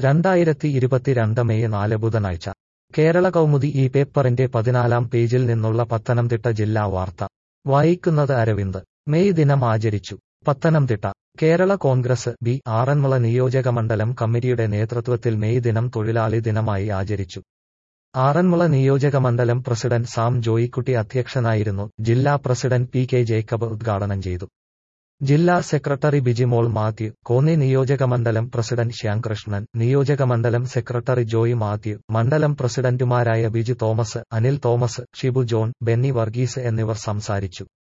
രണ്ടായിരത്തി ഇരുപത്തിരണ്ട് മെയ് നാല് ബുധനാഴ്ച കേരള കൗമുദി ഈ പേപ്പറിന്റെ പതിനാലാം പേജിൽ നിന്നുള്ള പത്തനംതിട്ട ജില്ലാ വാർത്ത വായിക്കുന്നത് അരവിന്ദ് മെയ് ദിനം ആചരിച്ചു പത്തനംതിട്ട കേരള കോൺഗ്രസ് ബി ആറന്മുള നിയോജകമണ്ഡലം കമ്മിറ്റിയുടെ നേതൃത്വത്തിൽ മെയ് ദിനം തൊഴിലാളി ദിനമായി ആചരിച്ചു ആറന്മുള നിയോജകമണ്ഡലം പ്രസിഡന്റ് സാം ജോയിക്കുട്ടി അധ്യക്ഷനായിരുന്നു ജില്ലാ പ്രസിഡന്റ് പി കെ ജേക്കബ് ഉദ്ഘാടനം ചെയ്തു ജില്ലാ സെക്രട്ടറി ബിജിമോൾ മാത്യു കോന്നി നിയോജകമണ്ഡലം പ്രസിഡന്റ് ശ്യാംകൃഷ്ണൻ നിയോജകമണ്ഡലം സെക്രട്ടറി ജോയി മാത്യു മണ്ഡലം പ്രസിഡന്റുമാരായ Biju Thomas Anil Thomas Shibu John Benny Varghese എന്നിവർ സംസാരിച്ചു